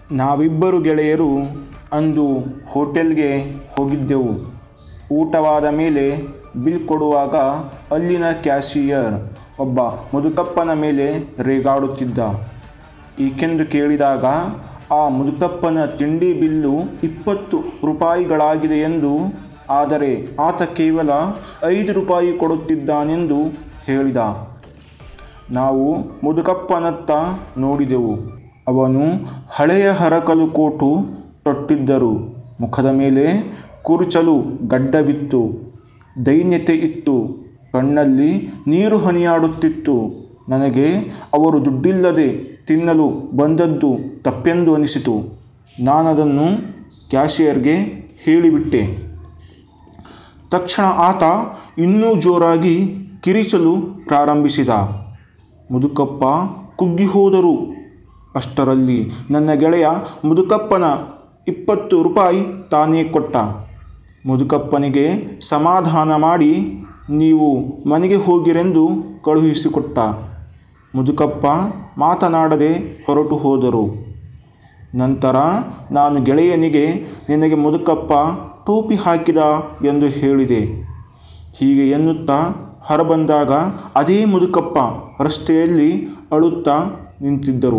ನಾವಿಬ್ಬರು ಗೆಳೆಯರು ಅಂದು ಹೋಟೆಲ್ಗೆ ಹೋಗಿದ್ದೆವು ಊಟವಾದ ಮೇಲೆ ಬಿಲ್ ಕೊಡುವಾಗ ಅಲ್ಲಿನ ಕ್ಯಾಶಿಯರ್ ಒಬ್ಬ ಮುದುಕಪ್ಪನ ಮೇಲೆ ರೇಗಾಡುತ್ತಿದ್ದ ಏಕೆಂದು ಕೇಳಿದಾಗ ಆ ಮುದುಕಪ್ಪನ ತಿಂಡಿ ಬಿಲ್ಲು ಇಪ್ಪತ್ತು ರೂಪಾಯಿಗಳಾಗಿದೆ ಎಂದು ಆದರೆ ಆತ ಕೇವಲ ಐದು ರೂಪಾಯಿ ಕೊಡುತ್ತಿದ್ದಾನೆಂದು ಹೇಳಿದ ನಾವು ಮುದುಕಪ್ಪನತ್ತ ನೋಡಿದೆವು ಅವನು ಹಳೆಯ ಹರಕಲು ಕೋಟು ತೊಟ್ಟಿದ್ದರು ಮುಖದ ಮೇಲೆ ಕುರುಚಲು ಗಡ್ಡವಿತ್ತು ದೈನ್ಯತೆ ಇತ್ತು ಕಣ್ಣಲ್ಲಿ ನೀರು ಹನಿಯಾಡುತ್ತಿತ್ತು ನನಗೆ ಅವರು ದುಡ್ಡಿಲ್ಲದೆ ತಿನ್ನಲು ಬಂದದ್ದು ತಪ್ಪೆಂದು ಅನಿಸಿತು ನಾನದನ್ನು ಕ್ಯಾಶಿಯರ್ಗೆ ಹೇಳಿಬಿಟ್ಟೆ ತಕ್ಷಣ ಆತ ಇನ್ನೂ ಜೋರಾಗಿ ಕಿರಿಚಲು ಪ್ರಾರಂಭಿಸಿದ ಮುದುಕಪ್ಪ ಕುಗ್ಗಿ ಹೋದರು ಅಷ್ಟರಲ್ಲಿ ನನ್ನ ಗೆಳೆಯ ಮುದುಕಪ್ಪನ ಇಪ್ಪತ್ತು ರೂಪಾಯಿ ತಾನೇ ಕೊಟ್ಟ ಮುದುಕಪ್ಪನಿಗೆ ಸಮಾಧಾನ ಮಾಡಿ ನೀವು ಮನೆಗೆ ಹೋಗಿರೆಂದು ಕಳುಹಿಸಿಕೊಟ್ಟ ಮುದುಕಪ್ಪ ಮಾತನಾಡದೆ ಹೊರಟು ಹೋದರು ನಂತರ ನಾನು ಗೆಳೆಯನಿಗೆ ನಿನಗೆ ಮುದುಕಪ್ಪ ಟೋಪಿ ಹಾಕಿದ ಎಂದು ಹೇಳಿದೆ ಹೀಗೆ ಎನ್ನುತ್ತಾ ಹೊರಬಂದಾಗ ಅದೇ ಮುದುಕಪ್ಪ ರಸ್ತೆಯಲ್ಲಿ ಅಳುತ್ತಾ ನಿಂತಿದ್ದರು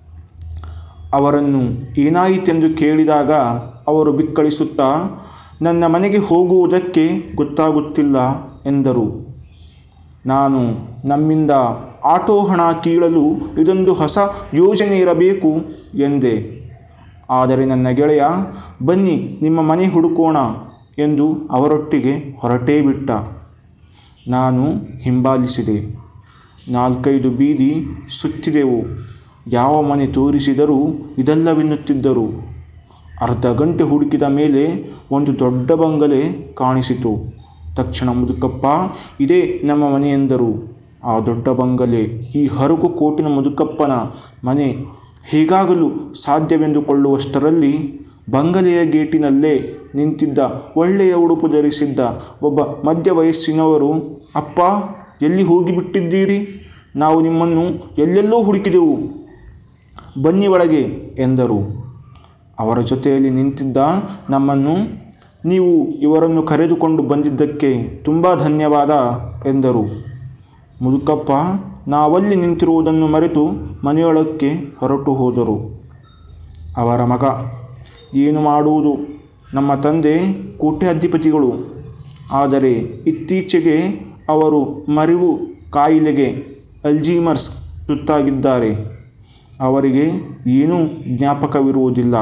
ಅವರನ್ನು ಏನಾಯಿತೆಂದು ಕೇಳಿದಾಗ ಅವರು ಬಿಕ್ಕಳಿಸುತ್ತಾ ನನ್ನ ಮನೆಗೆ ಹೋಗುವುದಕ್ಕೆ ಗೊತ್ತಾಗುತ್ತಿಲ್ಲ ಎಂದರು ನಾನು ನಮ್ಮಿಂದ ಆಟೋ ಹಣ ಕೀಳಲು ಇದೊಂದು ಹೊಸ ಯೋಜನೆ ಇರಬೇಕು ಎಂದೆ ಆದರೆ ನನ್ನ ಗೆಳೆಯ ಬನ್ನಿ ನಿಮ್ಮ ಮನೆ ಹುಡುಕೋಣ ಎಂದು ಅವರೊಟ್ಟಿಗೆ ಹೊರಟೇ ಬಿಟ್ಟ ನಾನು ಹಿಂಬಾಲಿಸಿದೆ ನಾಲ್ಕೈದು ಬೀದಿ ಸುತ್ತಿದೆವು ಯಾವ ಮನೆ ತೋರಿಸಿದರೂ ಇದೆಲ್ಲವೆನ್ನುತ್ತಿದ್ದರು ಅರ್ಧ ಗಂಟೆ ಹುಡುಕಿದ ಮೇಲೆ ಒಂದು ದೊಡ್ಡ ಬಂಗಲೆ ಕಾಣಿಸಿತು ತಕ್ಷಣ ಮುದುಕಪ್ಪ ಇದೇ ನಮ್ಮ ಮನೆ ಎಂದರು ಆ ದೊಡ್ಡ ಬಂಗಲೆ ಈ ಹರಕು ಕೋಟಿನ ಮುದುಕಪ್ಪನ ಮನೆ ಹೇಗಾಗಲು ಸಾಧ್ಯವೆಂದುಕೊಳ್ಳುವಷ್ಟರಲ್ಲಿ ಬಂಗಲೆಯ ಗೇಟಿನಲ್ಲೇ ನಿಂತಿದ್ದ ಒಳ್ಳೆಯ ಉಡುಪು ಧರಿಸಿದ್ದ ಒಬ್ಬ ಮಧ್ಯ ವಯಸ್ಸಿನವರು ಅಪ್ಪ ಎಲ್ಲಿ ಹೋಗಿಬಿಟ್ಟಿದ್ದೀರಿ ನಾವು ನಿಮ್ಮನ್ನು ಎಲ್ಲೆಲ್ಲೋ ಹುಡುಕಿದೆವು ಬನ್ನಿ ಒಳಗೆ ಎಂದರು ಅವರ ಜೊತೆಯಲ್ಲಿ ನಿಂತಿದ್ದ ನಮ್ಮನ್ನು ನೀವು ಇವರನ್ನು ಕರೆದುಕೊಂಡು ಬಂದಿದ್ದಕ್ಕೆ ತುಂಬ ಧನ್ಯವಾದ ಎಂದರು ಮುದುಕಪ್ಪ ನಾವಲ್ಲಿ ನಿಂತಿರುವುದನ್ನು ಮರೆತು ಮನೆಯೊಳಕ್ಕೆ ಹೊರಟು ಹೋದರು ಅವರ ಮಗ ಏನು ಮಾಡುವುದು ನಮ್ಮ ತಂದೆ ಕೋಟ್ಯಾಧಿಪತಿಗಳು ಆದರೆ ಇತ್ತೀಚೆಗೆ ಅವರು ಮರಿವು ಕಾಯಿಲೆಗೆ ಅಲ್ಜೀಮರ್ಸ್ ತುತ್ತಾಗಿದ್ದಾರೆ ಅವರಿಗೆ ಏನೂ ಜ್ಞಾಪಕವಿರುವುದಿಲ್ಲ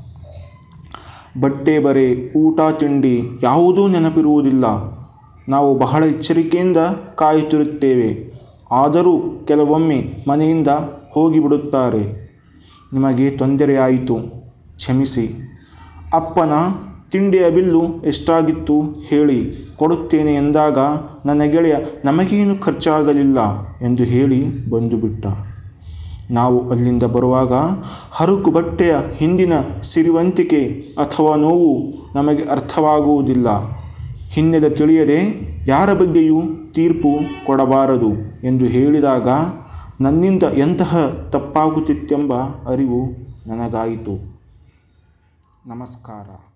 ಬಟ್ಟೆ ಬರೆ ಊಟ ತಿಂಡಿ ಯಾವುದೂ ನೆನಪಿರುವುದಿಲ್ಲ ನಾವು ಬಹಳ ಎಚ್ಚರಿಕೆಯಿಂದ ಕಾಯುತ್ತಿರುತ್ತೇವೆ ಆದರೂ ಕೆಲವೊಮ್ಮೆ ಮನೆಯಿಂದ ಹೋಗಿಬಿಡುತ್ತಾರೆ ನಿಮಗೆ ತೊಂದರೆಯಾಯಿತು ಕ್ಷಮಿಸಿ ಅಪ್ಪನ ತಿಂಡಿಯ ಬಿಲ್ಲು ಎಷ್ಟಾಗಿತ್ತು ಹೇಳಿ ಕೊಡುತ್ತೇನೆ ಎಂದಾಗ ನನ್ನ ಗೆಳೆಯ ನಮಗೇನು ಖರ್ಚಾಗಲಿಲ್ಲ ಎಂದು ಹೇಳಿ ಬಂದು ಬಿಟ್ಟ ನಾವು ಅಲ್ಲಿಂದ ಬರುವಾಗ ಹರಕು ಬಟ್ಟೆಯ ಹಿಂದಿನ ಸಿರಿವಂತಿಕೆ ಅಥವಾ ನೋವು ನಮಗೆ ಅರ್ಥವಾಗುವುದಿಲ್ಲ ಹಿನ್ನೆಲೆ ತಿಳಿಯದೆ ಯಾರ ಬಗ್ಗೆಯೂ ತೀರ್ಪು ಕೊಡಬಾರದು ಎಂದು ಹೇಳಿದಾಗ ನನ್ನಿಂದ ಎಂತಹ ತಪ್ಪಾಗುತ್ತಿತ್ತೆಂಬ ಅರಿವು ನನಗಾಯಿತು ನಮಸ್ಕಾರ